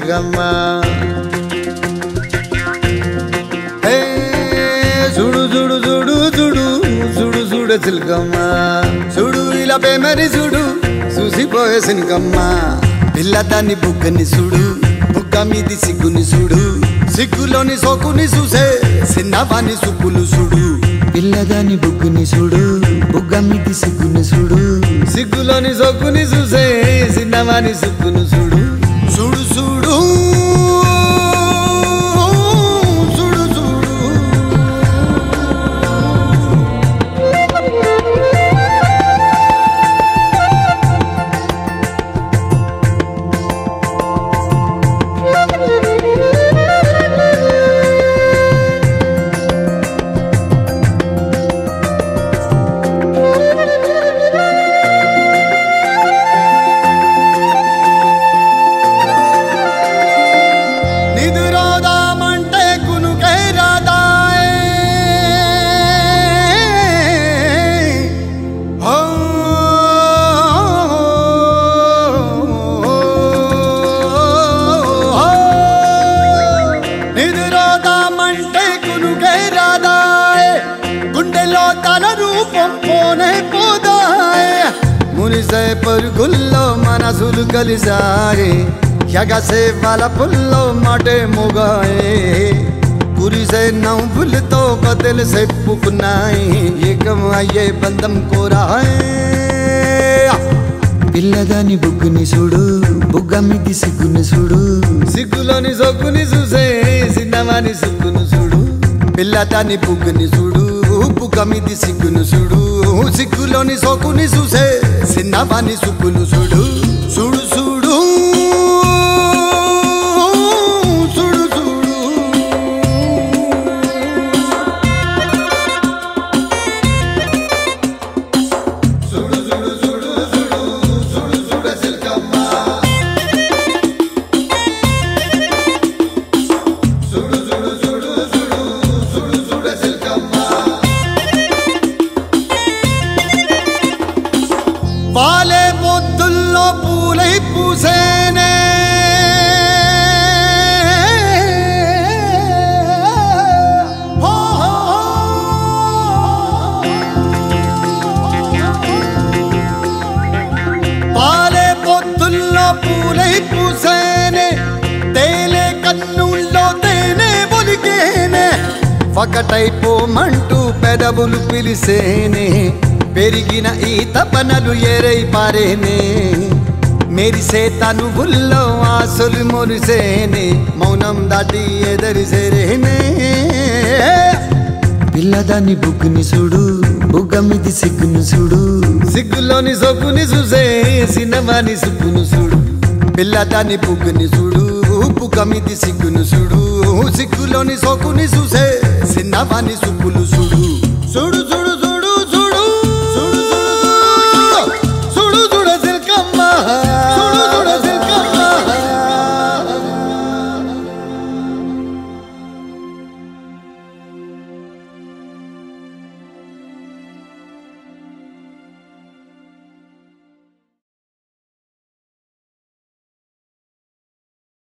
సిల్కమ్మ హే, చూడు చూడు చూడు చూడు చూడు చూడు సిల్కమ్మ చూడు ఇలా పేమరి చూడు చూసిపోయే సిల్కమ్మ పిల్ల దాన్ని బుగ్గని చూడు బుగ్గ మీది సిగ్గుని చూడు సిగ్గులోని సోకుని చూసే సిన్నవాని సుబ్బులు చూడు పిల్లదాని బుగ్గుని చూడు బుగ్గ మీది సిగ్గుని చూడు సిగ్గులోని సోకుని చూసే సిన్నవాని సుబ్బును చూడు చూడు చూడు చూడు చూడు నిదురోదామంటే కునుకై రాదాయే ఓ నిదురోదామంటే కునుకై రాదాయే గుండెలో తన రూపం పోనే పోదాయే మునిసే పరుగుల్లో మనసులు కలిసాయి ఎగసే వలపుల్లో మాటే మొగాయే కురిసే నవ్వులతో కథలు చెప్పుకున్నాయి ఏకం అయ్యే బంధం కోరాయే పిల్లదాని బుగ్గుని చూడు బుగ్గ మీది సిగ్గుని చూడు సిగ్గులోని సొగ్గుని చూసే సిన్నమాని సిగ్గును చూడు పిల్లదాని బుగ్గుని చూడు బుగ్గ మీది సిగ్గును చూడు సిగ్గులోని సోకుని చూసే సిన్నవాని సుబ్బును చూడు చూడు చూడు చూడు చూడు చూడు చూడు చూడు చూడు చూడు చూడు సిల్కమ్మ చూడు చూడు చూడు చూడు చూడు చూడు సిల్కమ్మ వాలే పొద్దుల్లో పూలై పూసేనే హో, హో, పాలే పొద్దుల్లో పూలై పూసేనే తేలే కన్నుల్లో తేనె ఒలికేనే ఒకటైపోమంటూ పెదవులు పిలిసేనే పెరిగిన ఈ తపనలు ఎరై పారేనే మెరిసే తనువుల్లో ఆశలు మొరిసేనే మౌనం దాటి ఎదరిసేరేనే పిల్లదాన్ని బుగ్గుని చూడు బుగ్గ మీది సిగ్గును చూడు సిగ్గులోని సొగ్గుని చూసే సినిమాని సుబ్బును చూడు పిల్లదాన్ని బుగ్గుని చూడు బుగ్గ మీది సిగ్గును చూడు సిగ్గులోని సొగ్గుని చూసే సిన్నవాని సుబ్బులు చూడు